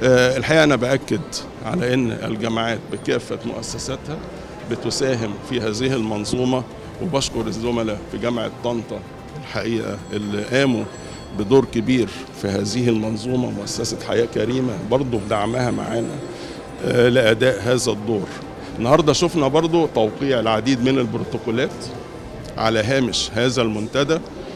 آه، الحقيقة أنا بأكد على أن الجامعات بكافة مؤسساتها بتساهم في هذه المنظومة وبشكر الزملاء في جامعة طنطا الحقيقة اللي قاموا بدور كبير في هذه المنظومة مؤسسة حياة كريمة برضو بدعمها معانا آه، لأداء هذا الدور النهاردة شفنا برضو توقيع العديد من البروتوكولات على هامش هذا المنتدى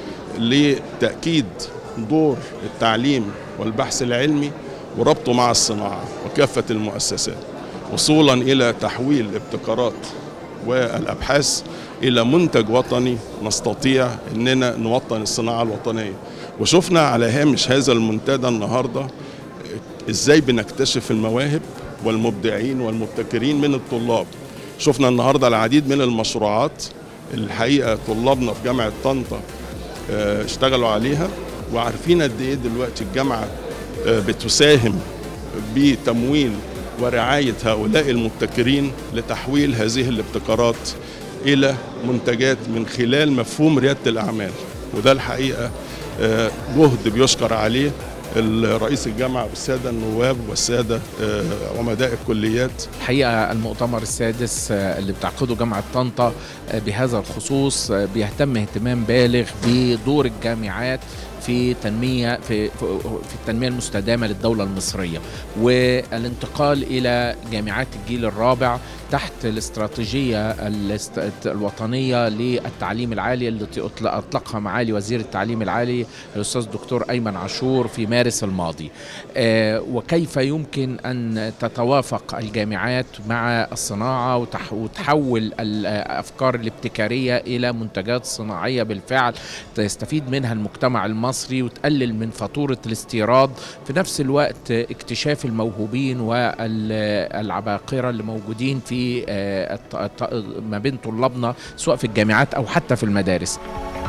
لتأكيد دور التعليم والبحث العلمي وربطه مع الصناعة وكافة المؤسسات وصولا إلى تحويل الابتكارات والأبحاث إلى منتج وطني نستطيع أننا نوطن الصناعة الوطنية وشفنا على هامش هذا المنتدى النهاردة إزاي بنكتشف المواهب والمبدعين والمبتكرين من الطلاب شفنا النهاردة العديد من المشروعات الحقيقة طلابنا في جامعة طنطا آه، اشتغلوا عليها وعارفين قد ايه دلوقتي الجامعه آه، بتساهم بتمويل ورعايه هؤلاء المبتكرين لتحويل هذه الابتكارات الى منتجات من خلال مفهوم رياده الاعمال وده الحقيقه آه، جهد بيشكر عليه رئيس الجامعه والساده النواب والساده آه، عمداء الكليات الحقيقة المؤتمر السادس آه، اللي بتعقده جامعة طنطا آه، بهذا الخصوص آه، بيهتم اهتمام بالغ بدور الجامعات في تنمية في في في التنمية المستدامة للدولة المصرية والانتقال إلى جامعات الجيل الرابع تحت الاستراتيجية الاست- الوطنية للتعليم العالي التي أطلق- أطلقها معالي وزير التعليم العالي الأستاذ الدكتور أيمن عاشور في مارس الماضي آه، وكيف يمكن أن تتوافق الجامعات مع الصناعة وتح- وتحول الأفكار الابتكارية إلى منتجات صناعية بالفعل يستفيد منها المجتمع المصري وتقلل من فاتورة الاستيراد في نفس الوقت اكتشاف الموهوبين والعباقرة اللي موجودين في آه، الط- الط- ما بين طلابنا سواء في الجامعات أو حتى في المدارس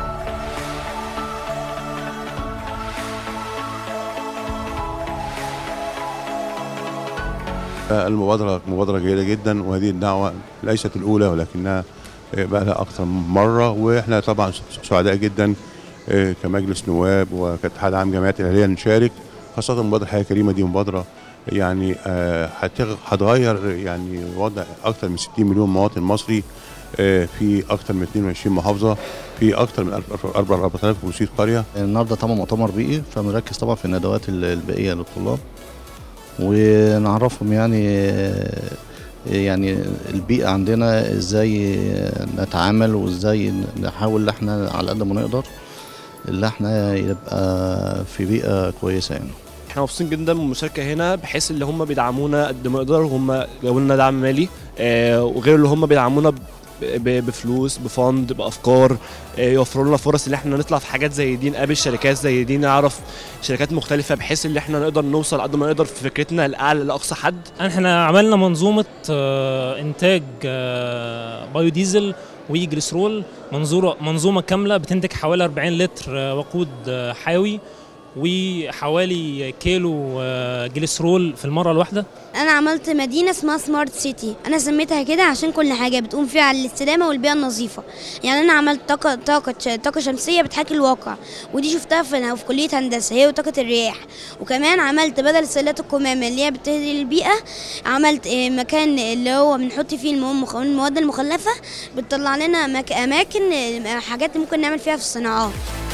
المبادرة مبادرة جيدة جدا وهذه الدعوة ليست الأولى ولكنها بقى لها أكثر من مرة وإحنا طبعا سعداء جدا كمجلس نواب وكاتحاد عام جامعات الأهلية نشارك خاصة مبادرة حياة كريمة دي مبادرة يعني آه، هتغ- هتغير يعني وضع أكثر من 60 مليون مواطن مصري آه، في أكثر من 22 محافظة في أكثر من 4500 قرية النهارده طبعا مؤتمر بيئي فبنركز طبعا في الندوات ال- البيئيه للطلاب ونعرفهم يعني يعني البيئه عندنا ازاي نتعامل وازاي نحاول ان احنا على قد ما نقدر اللي احنا يبقى في بيئه كويسه يعني احنا مبسوطين جدا من المشاركه هنا بحيث اللي هم بيدعمونا قد ما يقدروا هم جابوا لنا دعم مالي آه، وغير اللي هم بيدعمونا ب- ب- بفلوس بفند بافكار آه، يوفروا لنا فرص ان احنا نطلع في حاجات زي دي نقابل شركات زي دي نعرف شركات مختلفه بحيث ان احنا نقدر نوصل قد ما نقدر في فكرتنا لاعلى لاقصى حد احنا عملنا منظومه آه، انتاج آه، بايوديزل وجليسرول منظوره منظومه كامله بتنتج حوالي 40 لتر آه، وقود آه، حيوي وحوالي كيلو آه، جليسرول في المره الواحده انا عملت مدينه اسمها سمارت سيتي انا سميتها كده عشان كل حاجه بتقوم فيها على الاستدامه والبيئه النظيفه يعني انا عملت طاقه طاقه طاقه شمسيه بتحاكي الواقع ودي شفتها في في كليه هندسه هي وطاقه الرياح وكمان عملت بدل سلات القمامه اللي هي بتهدي البيئه عملت آه، مكان اللي هو بنحط فيه المو- المواد المخلفه بتطلع لنا مك- اماكن آه، حاجات ممكن نعمل فيها في الصناعات